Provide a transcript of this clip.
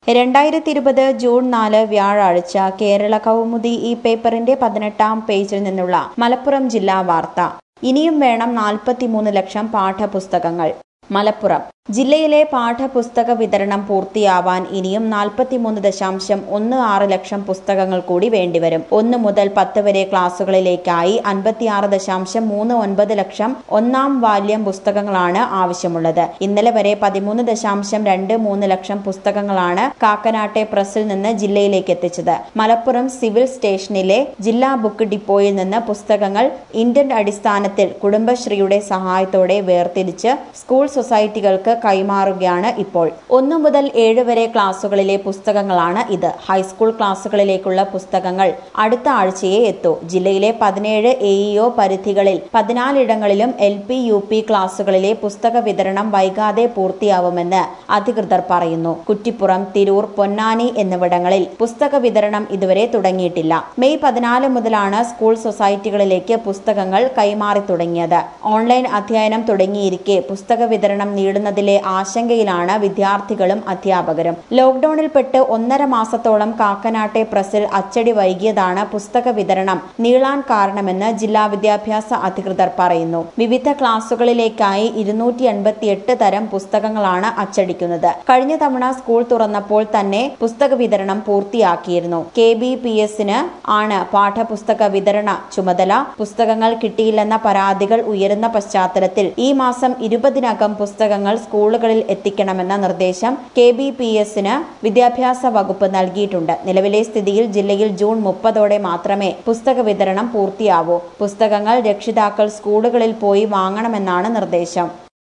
രണ്ടായിരത്തി ഇരുപത് ജൂൺ നാല് വ്യാഴാഴ്ച കേരള കൗമുദി ഈ പേപ്പറിന്റെ പതിനെട്ടാം പേജിൽ നിന്നുള്ള മലപ്പുറം ജില്ലാ വാർത്ത ഇനിയും വേണം നാൽപ്പത്തിമൂന്ന് ലക്ഷം പാഠപുസ്തകങ്ങൾ മലപ്പുറം ജില്ലയിലെ പാഠപുസ്തക വിതരണം പൂർത്തിയാവാൻ ഇനിയും നാൽപ്പത്തിമൂന്ന് ദശാംശം ഒന്ന് ആറ് ലക്ഷം പുസ്തകങ്ങൾ കൂടി വേണ്ടിവരും ഒന്ന് മുതൽ പത്ത് വരെ ക്ലാസുകളിലേക്കായി അൻപത്തിയാറ് ദശാംശം മൂന്ന് ഒൻപത് ലക്ഷം ഒന്നാം വാല്യം പുസ്തകങ്ങളാണ് ആവശ്യമുള്ളത് ഇന്നലെ വരെ പതിമൂന്ന് ദശാംശം രണ്ട് മൂന്ന് ലക്ഷം പുസ്തകങ്ങളാണ് കാക്കനാട്ടെ പ്രസിൽ നിന്ന് ജില്ലയിലേക്ക് എത്തിച്ചത് മലപ്പുറം സിവിൽ സ്റ്റേഷനിലെ ജില്ലാ ബുക്ക് ഡിപ്പോയിൽ നിന്ന് പുസ്തകങ്ങൾ ഇന്ത്യൻ അടിസ്ഥാനത്തിൽ കുടുംബശ്രീയുടെ സഹായത്തോടെ വേർതിരിച്ച് സ്കൂൾ സൊസൈറ്റികൾക്ക് കൈമാറുകയാണ് ഇപ്പോൾ ഒന്നു മുതൽ ഏഴ് വരെ ക്ലാസുകളിലെ പുസ്തകങ്ങളാണ് ഇത് ഹൈസ്കൂൾ ക്ലാസുകളിലേക്കുള്ള പുസ്തകങ്ങൾ അടുത്ത ആഴ്ചയെ എത്തൂ ജില്ലയിലെ പതിനേഴ് എഇഒ പരിധികളിൽ പതിനാലിടങ്ങളിലും എൽ പി യു പി ക്ലാസുകളിലെ പുസ്തക വിതരണം വൈകാതെ പൂർത്തിയാവുമെന്ന് അധികൃതർ പറയുന്നു കുറ്റിപ്പുറം തിരൂർ പൊന്നാനി എന്നിവിടങ്ങളിൽ പുസ്തക വിതരണം ഇതുവരെ തുടങ്ങിയിട്ടില്ല മെയ് പതിനാല് മുതലാണ് സ്കൂൾ സൊസൈറ്റികളിലേക്ക് പുസ്തകങ്ങൾ കൈമാറി തുടങ്ങിയത് ഓൺലൈൻ അധ്യയനം തുടങ്ങിയിരിക്കെ പുസ്തക വിതരണം നീളുന്നതിലെ ആശങ്കയിലാണ് വിദ്യാർത്ഥികളും അധ്യാപകരും ലോക്ഡൌണിൽപ്പെട്ട് ഒന്നര മാസത്തോളം കാക്കനാട്ടെ പ്രസിൽ അച്ചടി വൈകിയതാണ് പുസ്തക വിതരണം നീളാൻ കാരണമെന്ന് ജില്ലാ വിദ്യാഭ്യാസ അധികൃതർ പറയുന്നു വിവിധ ക്ലാസുകളിലേക്കായി ഇരുന്നൂറ്റി എൺപത്തിയെട്ട് തരം പുസ്തകങ്ങളാണ് അച്ചടിക്കുന്നത് കഴിഞ്ഞ തവണ സ്കൂൾ തുറന്നപ്പോൾ തന്നെ പുസ്തക വിതരണം പൂർത്തിയാക്കിയിരുന്നു കെ ബി പി എസിന് ആണ് പാഠപുസ്തക വിതരണ ചുമതല പുസ്തകങ്ങൾ കിട്ടിയില്ലെന്ന പരാതികൾ ഉയരുന്ന പശ്ചാത്തലത്തിൽ ഈ മാസം ഇരുപതിനകം പുസ്തകങ്ങൾ സ്കൂളുകളിൽ എത്തിക്കണമെന്ന നിർദ്ദേശം കെ ബി പി എസിന് വിദ്യാഭ്യാസ വകുപ്പ് നൽകിയിട്ടുണ്ട് നിലവിലെ സ്ഥിതിയിൽ ജില്ലയിൽ ജൂൺ മുപ്പതോടെ മാത്രമേ പുസ്തക വിതരണം പൂർത്തിയാവൂ പുസ്തകങ്ങൾ രക്ഷിതാക്കൾ സ്കൂളുകളിൽ പോയി വാങ്ങണമെന്നാണ് നിർദ്ദേശം